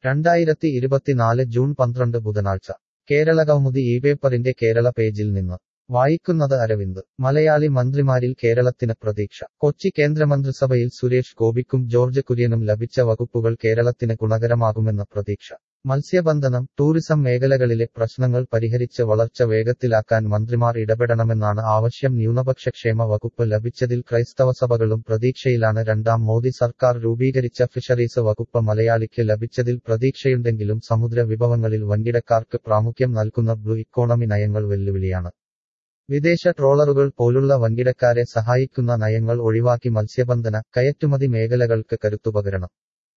രണ്ടായിരത്തി ഇരുപത്തിനാല് ജൂൺ പന്ത്രണ്ട് ബുധനാഴ്ച കേരള കൗമുദി ഈ പേപ്പറിന്റെ കേരള പേജിൽ നിന്ന് വായിക്കുന്നത് അരവിന്ദ് മലയാളി മന്ത്രിമാരിൽ കേരളത്തിന് പ്രതീക്ഷ കൊച്ചി കേന്ദ്രമന്ത്രിസഭയിൽ സുരേഷ് ഗോപിക്കും ജോർജ് കുര്യനും ലഭിച്ച വകുപ്പുകൾ കേരളത്തിന് ഗുണകരമാകുമെന്ന പ്രതീക്ഷ മത്സ്യബന്ധനം ടൂറിസം മേഖലകളിലെ പ്രശ്നങ്ങൾ പരിഹരിച്ച് വളർച്ച വേഗത്തിലാക്കാൻ മന്ത്രിമാർ ഇടപെടണമെന്നാണ് ആവശ്യം ന്യൂനപക്ഷക്ഷേമ വകുപ്പ് ലഭിച്ചതിൽ ക്രൈസ്തവ സഭകളും പ്രതീക്ഷയിലാണ് രണ്ടാം മോദി സർക്കാർ രൂപീകരിച്ച ഫിഷറീസ് വകുപ്പ് മലയാളിക്ക് ലഭിച്ചതിൽ പ്രതീക്ഷയുണ്ടെങ്കിലും സമുദ്ര വിഭവങ്ങളിൽ വൻകിടക്കാർക്ക് പ്രാമുഖ്യം നൽകുന്ന ബ്ലൂ ഇക്കോണമി നയങ്ങൾ വെല്ലുവിളിയാണ് വിദേശ ട്രോളറുകൾ പോലുള്ള വൻകിടക്കാരെ സഹായിക്കുന്ന നയങ്ങൾ ഒഴിവാക്കി മത്സ്യബന്ധന കയറ്റുമതി മേഖലകൾക്ക് കരുത്തുപകരണം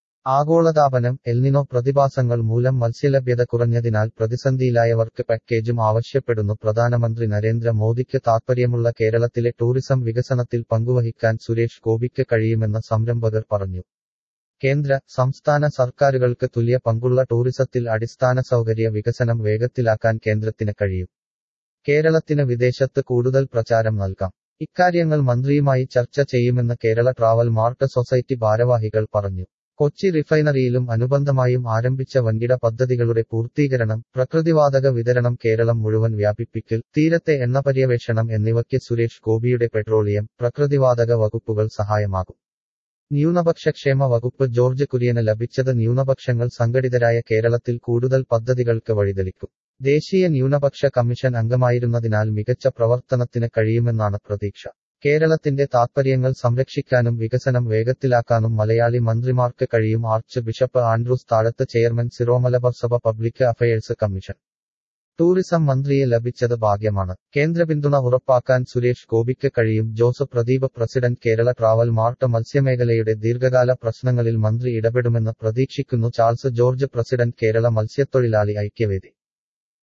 ആഗോളതാപനം എൽനിനോ പ്രതിഭാസങ്ങൾ മൂലം മത്സ്യലഭ്യത കുറഞ്ഞതിനാൽ പ്രതിസന്ധിയിലായവർക്ക് പാക്കേജും ആവശ്യപ്പെടുന്നു പ്രധാനമന്ത്രി നരേന്ദ്ര മോദിക്ക് താൽപ്പര്യമുള്ള കേരളത്തിലെ ടൂറിസം വികസനത്തിൽ പങ്കുവഹിക്കാൻ സുരേഷ് ഗോപിക്ക് കഴിയുമെന്ന് സംരംഭകർ പറഞ്ഞു കേന്ദ്ര സംസ്ഥാന സർക്കാരുകൾക്ക് തുല്യ പങ്കുള്ള ടൂറിസത്തിൽ അടിസ്ഥാന സൗകര്യ വികസനം വേഗത്തിലാക്കാൻ കേന്ദ്രത്തിന് കഴിയും കേരളത്തിന് വിദേശത്ത് കൂടുതൽ പ്രചാരം നൽകാം ഇക്കാര്യങ്ങൾ മന്ത്രിയുമായി ചർച്ച ചെയ്യുമെന്ന് കേരള ട്രാവൽ മാർട്ട് സൊസൈറ്റി ഭാരവാഹികൾ പറഞ്ഞു കൊച്ചി റിഫൈനറിയിലും അനുബന്ധമായും ആരംഭിച്ച വൻകിട പദ്ധതികളുടെ പൂർത്തീകരണം പ്രകൃതിവാതക വിതരണം കേരളം മുഴുവൻ വ്യാപിപ്പിക്കൽ തീരത്തെ എണ്ണ പര്യവേഷണം എന്നിവയ്ക്ക് സുരേഷ് ഗോപിയുടെ പെട്രോളിയം പ്രകൃതിവാതക വകുപ്പുകൾ സഹായമാകും ന്യൂനപക്ഷക്ഷേമ വകുപ്പ് ജോർജ് കുര്യന് ലഭിച്ചത് ന്യൂനപക്ഷങ്ങൾ സംഘടിതരായ കേരളത്തിൽ കൂടുതൽ പദ്ധതികൾക്ക് വഴിതെളിക്കും ദേശീയ ന്യൂനപക്ഷ കമ്മീഷൻ അംഗമായിരുന്നതിനാൽ മികച്ച പ്രവർത്തനത്തിന് കഴിയുമെന്നാണ് പ്രതീക്ഷ കേരളത്തിന്റെ താത്പര്യങ്ങൾ സംരക്ഷിക്കാനും വികസനം വേഗത്തിലാക്കാനും മലയാളി മന്ത്രിമാർക്ക് കഴിയും archbishop Andrews Thazhath chairman Syro Malabar സഭ പബ്ലിക് അഫയേഴ്സ് കമ്മീഷൻ ടൂറിസം മന്ത്രിയെ ലഭിച്ചത് ഭാഗ്യമാണ് കേന്ദ്ര പിന്തുണ ഉറപ്പാക്കാൻ സുരേഷ് ഗോപിക്ക് കഴിയും Joseph Pradeep president Kerala travel mart മത്സ്യമേഖലയുടെ ദീർഘകാല പ്രശ്നങ്ങളിൽ മന്ത്രി ഇടപെടുമെന്ന് പ്രതീക്ഷിക്കുന്നു ചാൾസ് ജോർജ് പ്രസിഡന്റ് കേരള മത്സ്യത്തൊഴിലാളി ഐക്യവേദി